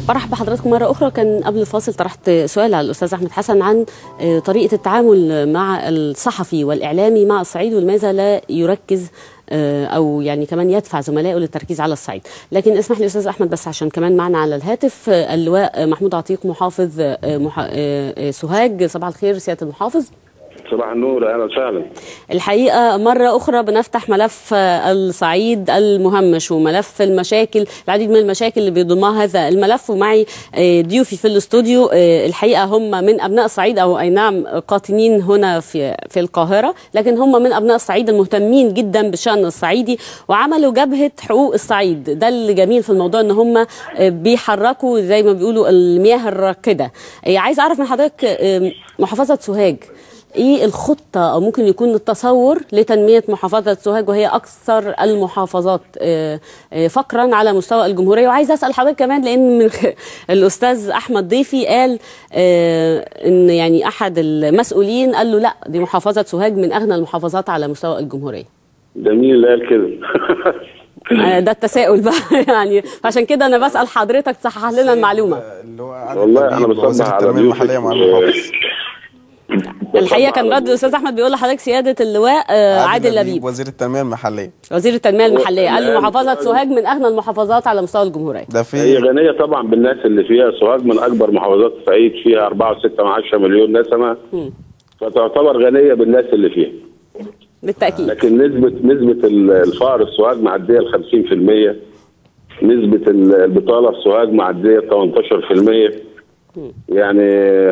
برحب بحضراتكم مرة أخرى كان قبل الفاصل طرحت سؤال على الأستاذ أحمد حسن عن طريقة التعامل مع الصحفي والإعلامي مع الصعيد ولماذا لا يركز او يعني كمان يدفع زملائه للتركيز على الصعيد لكن اسمح لي استاذ احمد بس عشان كمان معنا على الهاتف اللواء محمود عتيق محافظ مح... سوهاج صباح الخير سياده المحافظ صباح النور اهلا وسهلا الحقيقه مره اخرى بنفتح ملف الصعيد المهمش وملف المشاكل العديد من المشاكل اللي بيضمها هذا الملف ومعي ضيوفي في الاستوديو الحقيقه هم من ابناء الصعيد او اي نعم قاطنين هنا في في القاهره لكن هم من ابناء الصعيد المهتمين جدا بالشان الصعيدي وعملوا جبهه حقوق الصعيد ده اللي جميل في الموضوع ان هم بيحركوا زي ما بيقولوا المياه الراكده عايز اعرف من حضرتك محافظه سوهاج ايه الخطه او ممكن يكون التصور لتنميه محافظه سوهاج وهي اكثر المحافظات فقرا على مستوى الجمهوريه وعايز اسال حضرتك كمان لان من الاستاذ احمد ضيفي قال ان يعني احد المسؤولين قال له لا دي محافظه سوهاج من اغنى المحافظات على مستوى الجمهوريه ده مين اللي قال كده ده التساؤل بقى يعني عشان كده انا بسال حضرتك تصحح لنا المعلومه والله انا بصبح على المحليه مع المحافظ الحقيقه كان رد الاستاذ احمد بيقول لحضرتك سياده اللواء عادل لبيب وزير التنميه المحليه وزير التنميه المحليه قال له محافظه سوهاج من اغنى المحافظات على مستوى الجمهوريه ده في هي غنيه طبعا بالناس اللي فيها سوهاج من اكبر محافظات الصعيد فيها 4.6 من نسمه فتعتبر غنيه بالناس اللي فيها بالتاكيد لكن نسبه نسبه الفقر في سوهاج معديه ال 50% نسبه البطاله في سوهاج معديه 18% يعني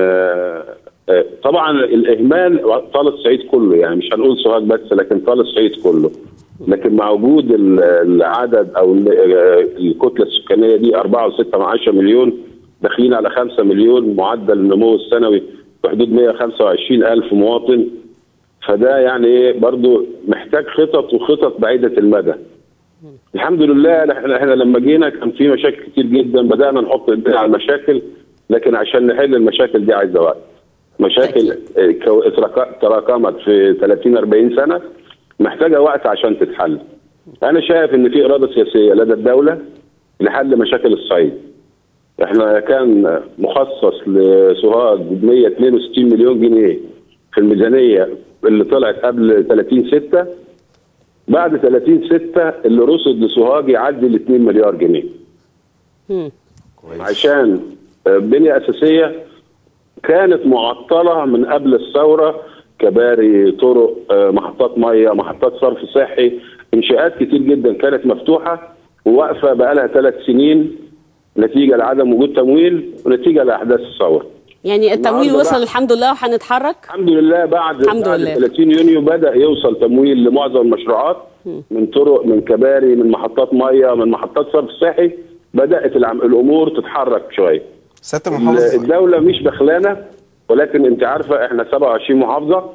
طبعا الاهمال طال الصعيد كله يعني مش هنقول سوهاج بس لكن طال الصعيد كله لكن مع وجود العدد او الكتله السكانيه دي 4.6 مليون داخلين على 5 مليون معدل النمو السنوي في حدود 125 الف مواطن فده يعني ايه برضه محتاج خطط وخطط بعيده المدى الحمد لله احنا احنا لما جينا كان في مشاكل كتير جدا بدانا نحط ايدينا على المشاكل لكن عشان نحل المشاكل دي عايزه وقت مشاكل تراكمت في 30 40 سنه محتاجه وقت عشان تتحل. انا شايف ان في اراده سياسيه لدى الدوله لحل مشاكل الصعيد. احنا كان مخصص لسوهاج 162 مليون جنيه في الميزانيه اللي طلعت قبل 30 6 بعد 30 6 اللي رصد لسوهاج يعدي ال 2 مليار جنيه. عشان بنيه اساسيه كانت معطله من قبل الثوره كباري طرق محطات ميه محطات صرف صحي انشاءات كتير جدا كانت مفتوحه وواقفه بقى لها ثلاث سنين نتيجه لعدم وجود تمويل ونتيجه لاحداث الثوره يعني التمويل وصل الحمد لله وهنتحرك الحمد لله بعد الحمد بعد لله. 30 يونيو بدا يوصل تمويل لمعظم المشروعات من طرق من كباري من محطات ميه من محطات صرف صحي بدات العم... الامور تتحرك شويه سياده المحافظ الدوله مش بخلانه ولكن انت عارفه احنا 27 محافظه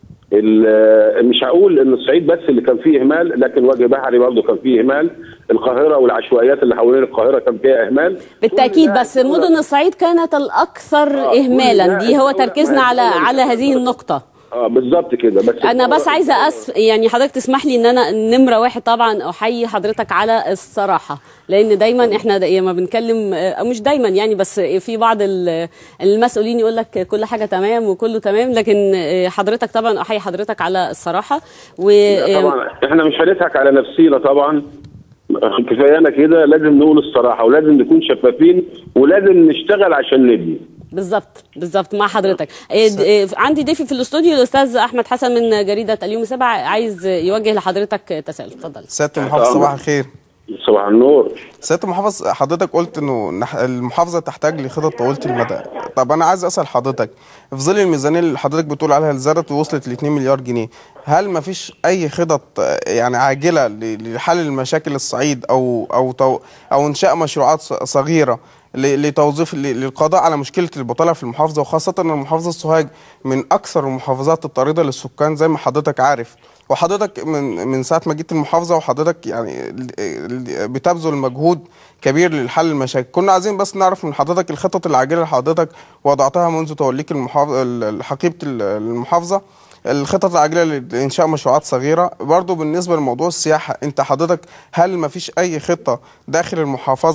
مش هقول ان الصعيد بس اللي كان فيه اهمال لكن وجه بحري برضه كان فيه اهمال القاهره والعشوائيات اللي حوالين القاهره كان فيها اهمال بالتاكيد بس مدن الصعيد كانت الاكثر اهمالا دي هو تركيزنا على على هذه النقطه اه بالظبط كده بس انا بس عايزه أس... يعني حضرتك تسمح لي ان انا نمره واحد طبعا احيي حضرتك على الصراحه لان دايما احنا لما بنتكلم او مش دايما يعني بس في بعض المسؤولين يقول لك كل حاجه تمام وكله تمام لكن حضرتك طبعا احيي حضرتك على الصراحه و طبعا احنا مش هنضحك على نفسينا طبعا كفايانا كده لازم نقول الصراحه ولازم نكون شفافين ولازم نشتغل عشان نبني بالظبط بالظبط مع حضرتك عندي ضيفي في الاستوديو الاستاذ احمد حسن من جريده اليوم السابع عايز يوجه لحضرتك تساؤل اتفضل سياده المحافظ صباح الخير صباح النور سياده المحافظ حضرتك قلت انه المحافظه تحتاج لخطط طويله المدى طب انا عايز اسال حضرتك في ظل الميزانيه اللي حضرتك بتقول عليها اللي زادت ووصلت ل 2 مليار جنيه هل ما فيش اي خطط يعني عاجله لحل مشاكل الصعيد او او تو او انشاء مشروعات صغيره لتوظيف للقضاء على مشكله البطاله في المحافظه وخاصه ان محافظه سوهاج من اكثر المحافظات الطارده للسكان زي ما حضرتك عارف وحضرتك من من ساعه ما جيت المحافظه وحضرتك يعني بتبذل مجهود كبير لحل المشاكل كنا عايزين بس نعرف من حضرتك الخطط العاجله اللي حضرتك وضعتها منذ توليك المحافظه حقيبه المحافظه الخطط العاجله لانشاء مشروعات صغيره برضو بالنسبه لموضوع السياحه انت حضرتك هل ما فيش اي خطه داخل المحافظه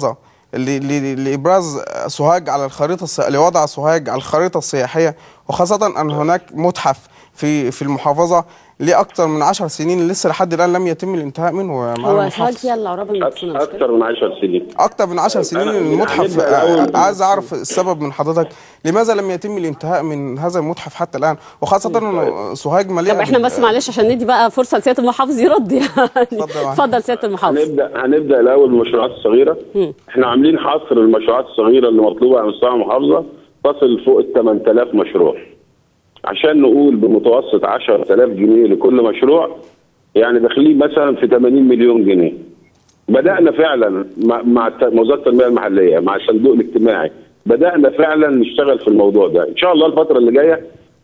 ل- ل- لابراز سوهاج على الخريطه الس- لوضع سوهاج على الخريطه السياحيه وخاصه ان هناك متحف في في المحافظه ليه اكثر من 10 سنين لسه لحد الان لم يتم الانتهاء منه يا معالي هو سؤال المحافظ. فيها العرابه المدفونه مش كده؟ اكثر من 10 سنين اكتر من 10 سنين أنا- المتحف هنبدأ الأول- آه، عايز اعرف السبب من حضرتك لماذا لم يتم الانتهاء من هذا المتحف حتى الان وخاصه انه سوهاج مليئه طب احنا بال- بس معلش عشان ندي بقى فرصه لسياده المحافظ يرد يعني اتفضل يا معلم. اتفضل سياده المحافظ هنبدا هنبدا الاول بالمشروعات الصغيره احنا عاملين حصر المشروعات الصغيره اللي مطلوبه على مستوى المحافظه تصل فوق ال 8000 مشروع عشان نقول بمتوسط 10000 جنيه لكل مشروع يعني داخلين مثلا في 80 مليون جنيه بدانا فعلا مع مع الت- وزاره التنميه المحليه مع الصندوق الاجتماعي بدانا فعلا نشتغل في الموضوع ده ان شاء الله الفتره اللي جايه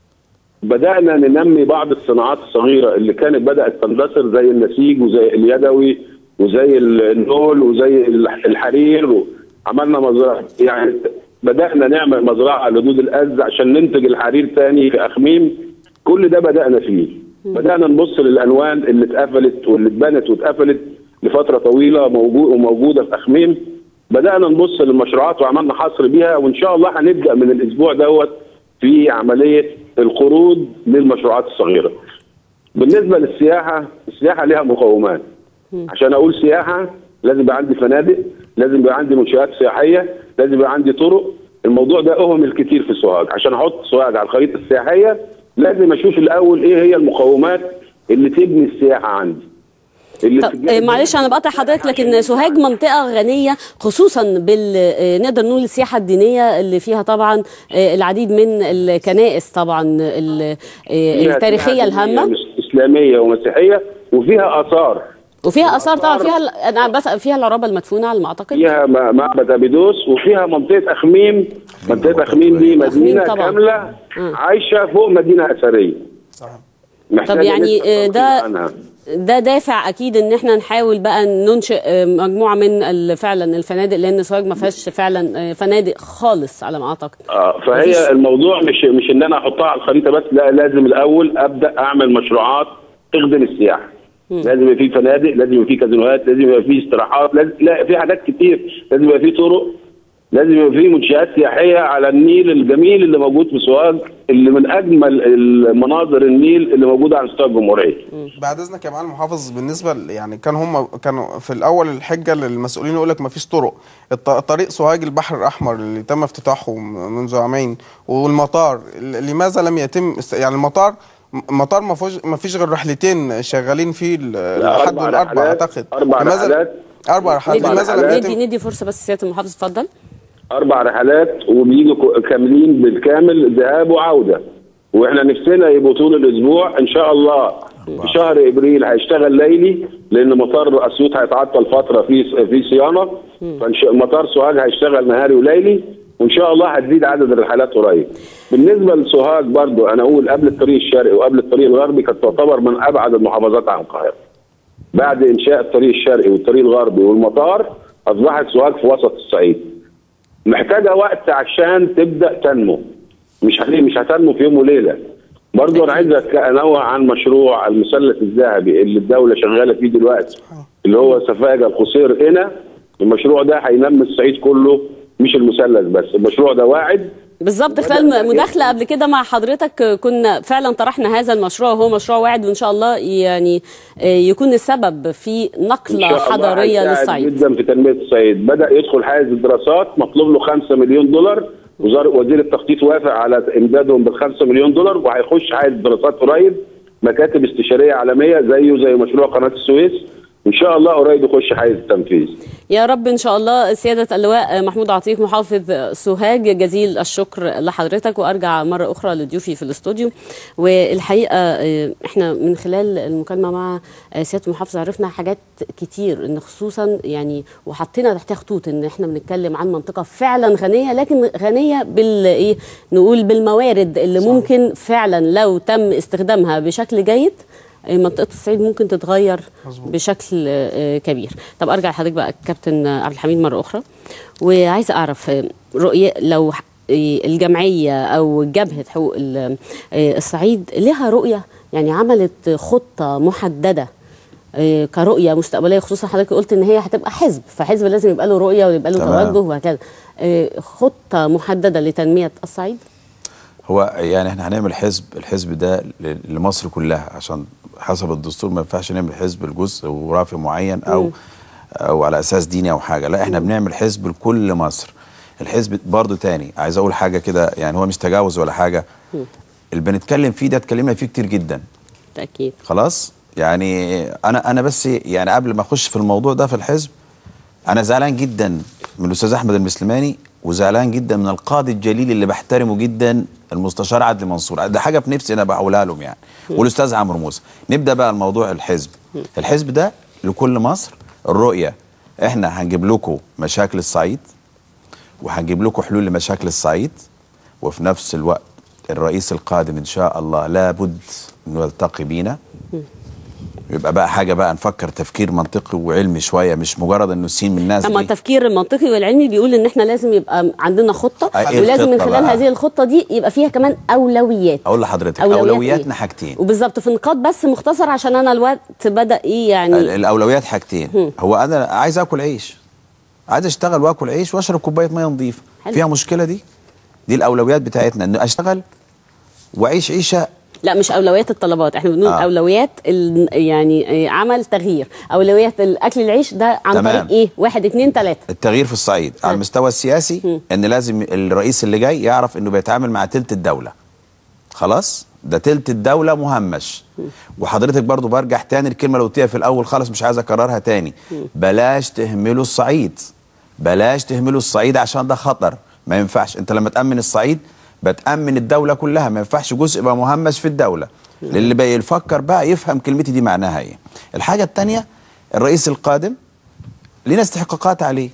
بدانا ننمي بعض الصناعات الصغيره اللي كانت بدات تندثر زي النسيج وزي اليدوي وزي النول وزي الح- الحرير عملنا مزرعه يعني بدانا نعمل مزرعه لدود الأز عشان ننتج الحرير تاني في اخميم كل ده بدانا فيه بدانا نبص للالوان اللي اتقفلت واللي اتبنت واتقفلت لفتره طويله موجود وموجوده في اخميم بدانا نبص للمشروعات وعملنا حصر بيها وان شاء الله هنبدا من الاسبوع دوت في عمليه القروض للمشروعات الصغيره. بالنسبه للسياحه، السياحه لها مقومات. عشان اقول سياحه لازم يبقى عندي فنادق، لازم يبقى عندي منشات سياحيه، لازم يبقى عندي طرق، الموضوع ده اهمل كتير في سوهاج، عشان احط سوهاج على الخريطه السياحيه لازم اشوف الاول ايه هي المقومات اللي تبني السياحه عندي. اللي طب تجذب- آه، معلش انا بقطع حضرتك لكن سوهاج منطقه غنيه خصوصا بال آه، نقدر نقول السياحه الدينيه اللي فيها طبعا آه، العديد من الكنائس طبعا ال- آه، فيها التاريخيه سياحة الهامه دينية اسلاميه ومسيحيه وفيها اثار وفيها اثار طبعا فيها ال- انا بس فيها العرابه المدفونه على ما اعتقد فيها م- معبد ابيدوس وفيها منطقه اخميم منطقه اخميم دي مدينه أخميم طبعا. كامله مم. عايشه فوق مدينه اثريه صحيح. محتاجة طب يعني نسبة آه، توفير ده عنها. ده دافع اكيد ان احنا نحاول بقى ننشئ آه، مجموعه من ال- فعلا الفنادق لان سوهاج ما فيهاش فعلا آه، فنادق خالص على ما اعتقد اه مفيش. فهي الموضوع مش مش ان انا احطها على الخريطه بس لا لازم الاول ابدا اعمل مشروعات تخدم السياحه لازم يبقى في فنادق لازم يبقى في كازينوهات لازم يبقى في استراحات لازم لا في حاجات كتير لازم يبقى في طرق لازم يبقى في منشآت سياحيه على النيل الجميل اللي موجود في سوهاج اللي من اجمل المناظر النيل اللي موجوده على مستوى الجمهوريه بعد اذنك يا معالي المحافظ بالنسبه ل- يعني كان هم كانوا في الاول الحجه للمسؤولين يقول لك ما فيش طرق الط- طريق سوهاج البحر الاحمر اللي تم افتتاحه م- منذ عامين والمطار ال- لماذا لم يتم است- يعني المطار م- مطار ما فيهوش ما فيش غير رحلتين شغالين فيه ل- لحد أربع الاربع رحلات- اعتقد أربع لماذا رحلات. اربع رحلات ندي لماذا لم رحلات. يتم ندي ندي فرصه بس سياده المحافظ اتفضل اربع رحلات وبيجوا كو- كاملين بالكامل ذهاب وعوده واحنا نفسنا يبقوا طول الاسبوع ان شاء الله في شهر ابريل هيشتغل ليلي لان مطار اسيوط هيتعطل فتره في في صيانه فمطار سوهاج هيشتغل نهاري وليلي وان شاء الله هتزيد عدد الرحلات قريب. بالنسبه لسوهاج برضو انا اقول قبل الطريق الشرقي وقبل الطريق الغربي كانت تعتبر من ابعد المحافظات عن القاهره. بعد انشاء الطريق الشرقي والطريق الغربي والمطار اصبحت سوهاج في وسط الصعيد. محتاجه وقت عشان تبدا تنمو مش هت- مش هتنمو في يوم وليله برضه انا عايز أتك- انوه عن مشروع المثلث الذهبي اللي الدوله شغاله فيه دلوقتي اللي هو سفاجه القصير هنا المشروع ده هينمي الصعيد كله مش المثلث بس المشروع ده واعد بالظبط خلال مداخله قبل كده مع حضرتك آه، كنا فعلا طرحنا هذا المشروع وهو مشروع واعد وان شاء الله يعني آه، يكون السبب في إن نقله شاء الله حضاريه هيساعد للصعيد جدا في تنميه الصعيد بدا يدخل حيز الدراسات مطلوب له 5 مليون دولار وزاره وزير التخطيط وافق على امدادهم بال 5 مليون دولار وهيخش حيز الدراسات قريب مكاتب استشاريه عالميه زيه زي مشروع قناه السويس ان شاء الله قريب يخش حيز التنفيذ يا رب ان شاء الله سياده اللواء محمود عطيف محافظ سوهاج جزيل الشكر لحضرتك وارجع مره اخرى لضيوفي في الاستوديو والحقيقه آه، احنا من خلال المكالمه مع آه، سياده المحافظ عرفنا حاجات كتير ان خصوصا يعني وحطينا تحتها خطوط ان احنا بنتكلم عن منطقه فعلا غنيه لكن غنيه بال ايه نقول بالموارد اللي ممكن فعلا لو تم استخدامها بشكل جيد منطقه الصعيد ممكن تتغير مظبوط. بشكل آه، كبير طب ارجع لحضرتك بقى كابتن عبد الحميد مره اخرى وعايزه اعرف آه، رؤيه لو ح- آه، الجمعيه او جبهه حقوق ال- آه، الصعيد لها رؤيه يعني عملت خطه محدده آه، كرؤيه مستقبليه خصوصا حضرتك قلت ان هي هتبقى حزب فحزب لازم يبقى له رؤيه ويبقى له تمام. توجه وهكذا آه، خطه محدده لتنميه الصعيد هو يعني احنا هنعمل حزب الحزب ده ل- لمصر كلها عشان حسب الدستور ما ينفعش نعمل حزب لجزء ورافي معين او او على اساس ديني او حاجه لا احنا بنعمل حزب لكل مصر الحزب برضو تاني عايز اقول حاجه كده يعني هو مش تجاوز ولا حاجه اللي بنتكلم فيه ده اتكلمنا فيه كتير جدا بالتاكيد خلاص يعني انا انا بس يعني قبل ما اخش في الموضوع ده في الحزب انا زعلان جدا من الاستاذ احمد المسلماني وزعلان جدا من القاضي الجليل اللي بحترمه جدا المستشار عدلي منصور ده حاجه في نفسي انا بقولها لهم يعني والاستاذ عمرو موسى نبدا بقى الموضوع الحزب الحزب ده لكل مصر الرؤيه احنا هنجيب لكم مشاكل الصعيد وهنجيب لكم حلول لمشاكل الصعيد وفي نفس الوقت الرئيس القادم ان شاء الله لابد انه يلتقي بينا يبقى بقى حاجه بقى نفكر تفكير منطقي وعلمي شويه مش مجرد انه السين من الناس اما إيه؟ التفكير المنطقي والعلمي بيقول ان احنا لازم يبقى عندنا خطه أي إيه ولازم من الخطة خلال بقى؟ هذه الخطه دي يبقى فيها كمان اولويات اقول لحضرتك أولويات اولوياتنا إيه؟ حاجتين وبالظبط في نقاط بس مختصر عشان انا الوقت بدا ايه يعني ال- الاولويات حاجتين هو انا عايز اكل عيش عايز اشتغل واكل عيش واشرب كوبايه ميه نظيفه حلو. فيها مشكله دي دي الاولويات بتاعتنا انه اشتغل واعيش عيشه لا مش اولويات الطلبات احنا بنقول آه. آه. اولويات ال- يعني آه، عمل تغيير اولويات الاكل العيش ده عن تمام. طريق ايه واحد اتنين تلاته التغيير في الصعيد على المستوى السياسي ان لازم الرئيس اللي جاي يعرف انه بيتعامل مع تلت الدوله خلاص ده تلت الدوله مهمش وحضرتك برضو برجع تاني الكلمه اللي قلتيها في الاول خالص مش عايز اكررها تاني بلاش تهملوا الصعيد بلاش تهملوا الصعيد عشان ده خطر ما ينفعش انت لما تامن الصعيد بتامن الدوله كلها ما ينفعش جزء يبقى مهمش في الدوله اللي بقى يفكر بقى يفهم كلمتي دي معناها ايه الحاجه الثانيه الرئيس القادم لنا استحقاقات عليه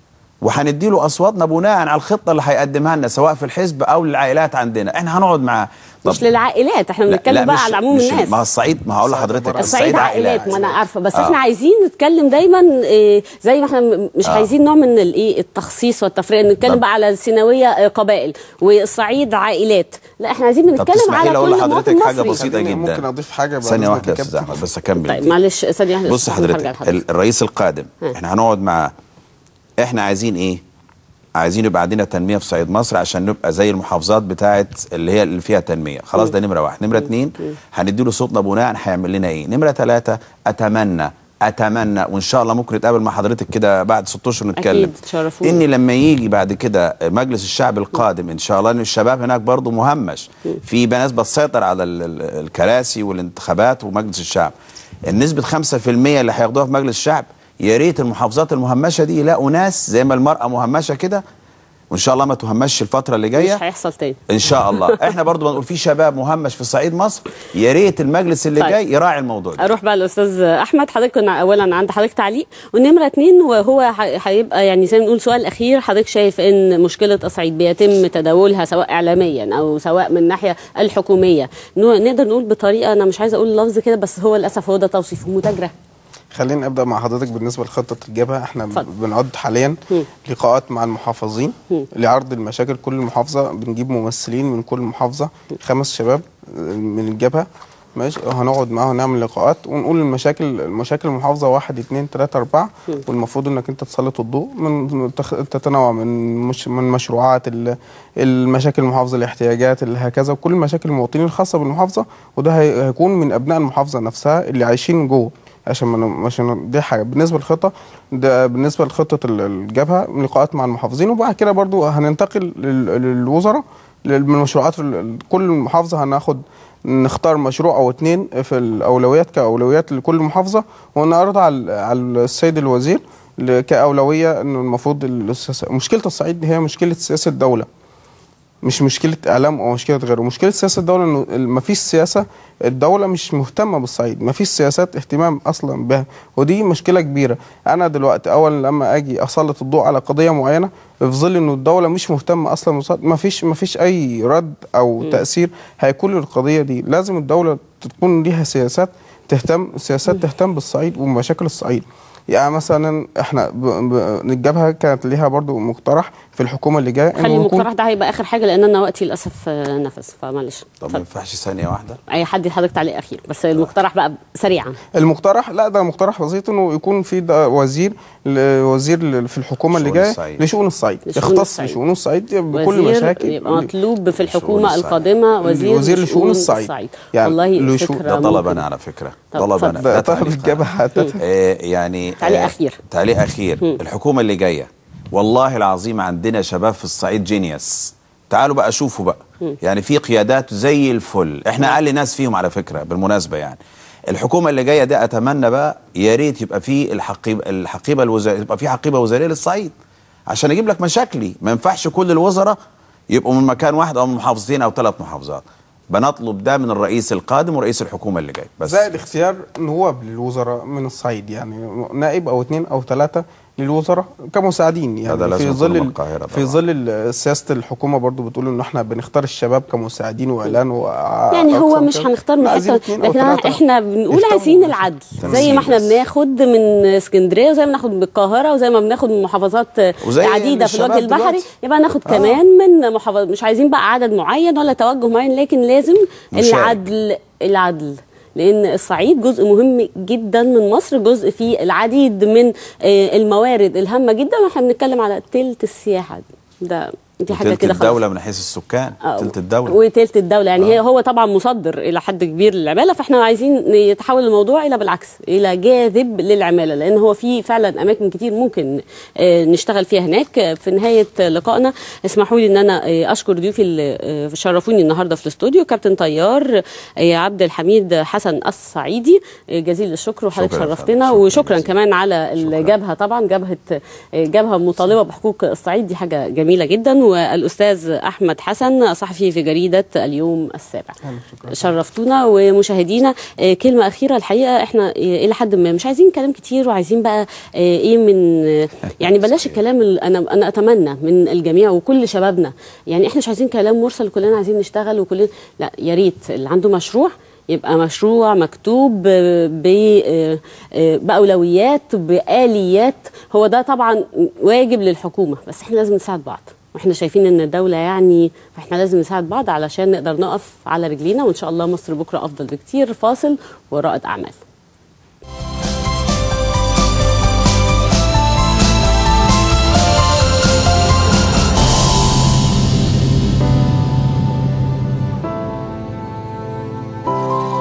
وهنديله اصواتنا بناء على الخطه اللي هيقدمها لنا سواء في الحزب او للعائلات عندنا احنا هنقعد معاه طب- مش للعائلات احنا لا- بنتكلم لا، بقى مش- على عموم مش- الناس ما هو الصعيد ما هقول لحضرتك الصعيد عائلات ما انا عارفه بس آه. احنا عايزين نتكلم دايما إيه زي ما احنا م- مش آه. عايزين نوع من الايه التخصيص والتفريق نتكلم طب. بقى على الثانويه آه، قبائل والصعيد عائلات لا احنا عايزين طب بنتكلم تسمحي على لي أقول كل لحضرتك مواطن حاجة مصري. بسيطة خليني جدا. ممكن اضيف حاجه بعد ثانيه إذنك واحده يا يا استاذ كابتن. احمد بس اكمل طيب دي. معلش ثانيه واحده بص بس هرجع حضرتك لحضرتك. ال- الرئيس القادم احنا هنقعد معاه احنا عايزين ايه عايزين يبقى عندنا تنميه في صعيد مصر عشان نبقى زي المحافظات بتاعت اللي هي اللي فيها تنميه خلاص ده نمره واحد نمره اتنين هنديله صوتنا بناء هيعمل لنا ايه نمره ثلاثه اتمنى اتمنى وان شاء الله ممكن نتقابل مع حضرتك كده بعد ست اشهر نتكلم أكيد، تشرفونا. ان لما يجي بعد كده مجلس الشعب القادم ان شاء الله ان الشباب هناك برضه مهمش في ناس بتسيطر على ال- ال- الكراسي والانتخابات ومجلس الشعب النسبه 5% اللي هياخدوها في مجلس الشعب يا ريت المحافظات المهمشه دي يلاقوا ناس زي ما المراه مهمشه كده وان شاء الله ما تهمش الفتره اللي جايه مش هيحصل تاني ان شاء الله احنا برضو بنقول في شباب مهمش في صعيد مصر يا ريت المجلس اللي طيب. جاي يراعي الموضوع ده اروح بقى الاستاذ احمد حضرتك كنا اولا عند حضرتك تعليق والنمره اتنين وهو ح- هيبقى يعني زي ما نقول سؤال اخير حضرتك شايف ان مشكله الصعيد بيتم تداولها سواء اعلاميا او سواء من الناحيه الحكوميه نو- نقدر نقول بطريقه انا مش عايزه اقول لفظ كده بس هو للاسف هو ده توصيفه متاجره خليني ابدا مع حضرتك بالنسبه لخطه الجبهه احنا اتفضل. بنعد حاليا مم. لقاءات مع المحافظين لعرض المشاكل كل محافظه بنجيب ممثلين من كل محافظه خمس شباب من الجبهه ماشي هنقعد معاهم نعمل لقاءات ونقول المشاكل المشاكل المحافظه واحد اتنين تلاته اربعه والمفروض انك انت تسلط الضوء من تخ- تتنوع من مش من مشروعات ال- المشاكل المحافظه الاحتياجات اللي هكذا وكل المشاكل المواطنين الخاصه بالمحافظه وده هي- هيكون من ابناء المحافظه نفسها اللي عايشين جوه عشان ما ن- عشان دي حاجه بالنسبه للخطه ده بالنسبه لخطه ال- الجبهه لقاءات مع المحافظين وبعد كده برضو هننتقل لل- للوزراء لل- من المشروعات ال- ال- كل محافظه هناخد نختار مشروع او اتنين في الاولويات كاولويات لكل محافظه ونعرضها على على السيد الوزير ل- كاولويه انه المفروض السياسة- مشكله الصعيد هي مشكله سياسه دوله مش مشكله اعلام او مشكله غيره مشكله سياسه الدوله انه ما فيش سياسه الدوله مش مهتمه بالصعيد ما فيش سياسات اهتمام اصلا بها ودي مشكله كبيره انا دلوقتي اول لما اجي اسلط الضوء على قضيه معينه في ظل انه الدوله مش مهتمه اصلا بالصعيد ما فيش ما فيش اي رد او م. تاثير هيكون للقضيه دي لازم الدوله تكون ليها سياسات تهتم سياسات تهتم بالصعيد ومشاكل الصعيد يعني مثلا احنا ب... ب... الجبهه كانت ليها برضو مقترح في الحكومه اللي جايه خلي إنه يكون المقترح ده هيبقى اخر حاجه لان انا وقتي للاسف آه، نفذ فمعلش طب ما اتفضل. ينفعش ثانيه واحده اي حد حضرتك تعليق اخير بس المقترح بقى سريعا المقترح لا ده مقترح بسيط انه يكون في ده وزير ل- وزير ل- في الحكومه اللي شؤون جايه الصعيد. لشؤون الصعيد لشؤون يختص الصعيد. لشؤون الصعيد بكل وزير مشاكل يبقى مطلوب في لشؤون الحكومه الصعيد. القادمه وزير, وزير لشؤون الصعيد. يعني والله لشؤون- فكره ده طلب ممكن. انا على فكره طب طلب اتفضل. انا ده لا طلب تعليق الجبهه أنا. حتى آه، يعني تعليق آه، أخير. تعليق اخير الحكومه اللي جايه والله العظيم عندنا شباب في الصعيد جينيوس تعالوا بقى شوفوا بقى يعني في قيادات زي الفل احنا اقل ناس فيهم على فكره بالمناسبه يعني الحكومه اللي جايه ده اتمنى بقى يا ريت يبقى في الحقيبه الحقيبه الوزاريه يبقى في حقيبه وزاريه للصعيد عشان اجيب لك مشاكلي ما ينفعش كل الوزراء يبقوا من مكان واحد او من محافظتين او ثلاث محافظات بنطلب ده من الرئيس القادم ورئيس الحكومه اللي جاي بس زائد اختيار نواب للوزراء من الصعيد يعني نائب او اثنين او ثلاثه للوزراء كمساعدين هذا يعني لازم في يكون ظل من ال- القاهرة في طبعاً. ظل ال- سياسه الحكومه برضو بتقول ان احنا بنختار الشباب كمساعدين واعلان و يعني هو مش هنختار من حته لكن احنا بنقول عايزين العدل زي ما احنا بس. بناخد من اسكندريه وزي ما بناخد من القاهره وزي ما بناخد من محافظات وزي عديده في الوجه الشباب البحري دلوقتي. يبقى ناخد كمان من محافظات مش عايزين بقى عدد معين ولا توجه معين لكن لازم مشارك. العدل العدل لان الصعيد جزء مهم جدا من مصر جزء فيه العديد من آه، الموارد الهامه جدا واحنا بنتكلم على تلت السياحه ده دي حاجه تلت كده خلاص. الدوله من حيث السكان آه، تلت الدوله وتلت الدولة يعني هي هو طبعا مصدر إلى حد كبير للعمالة فإحنا عايزين يتحول الموضوع إلى بالعكس إلى جاذب للعمالة لأن هو في فعلا أماكن كتير ممكن آه، نشتغل فيها هناك آه، في نهاية لقائنا اسمحوا لي إن أنا آه، أشكر ضيوفي اللي آه، شرفوني النهاردة في الاستوديو كابتن طيار آه، عبد الحميد حسن الصعيدي آه، جزيل الشكر وحضرتك شكراً يا شرفتنا فندم، شكراً وشكرا جزيلاً. كمان على الجبهة طبعا جبهة آه، جبهة مطالبة بحقوق الصعيد دي حاجة جميلة جدا والأستاذ أحمد حسن صحفي في جريدة اليوم السابع شرفتونا ومشاهدينا آه، كلمة أخيرة الحقيقة احنا آه، إلى حد ما مش عايزين كلام كتير وعايزين بقى آه، إيه من آه، يعني بلاش الكلام اللي أنا أنا أتمنى من الجميع وكل شبابنا يعني احنا مش عايزين كلام مرسل كلنا عايزين نشتغل وكلنا لا يا ريت اللي عنده مشروع يبقى مشروع مكتوب آه، ب آه، آه، بأولويات بآليات هو ده طبعا واجب للحكومة بس احنا لازم نساعد بعض واحنا شايفين ان الدولة يعني فاحنا لازم نساعد بعض علشان نقدر نقف على رجلينا وان شاء الله مصر بكرة افضل بكتير فاصل ورائد اعمال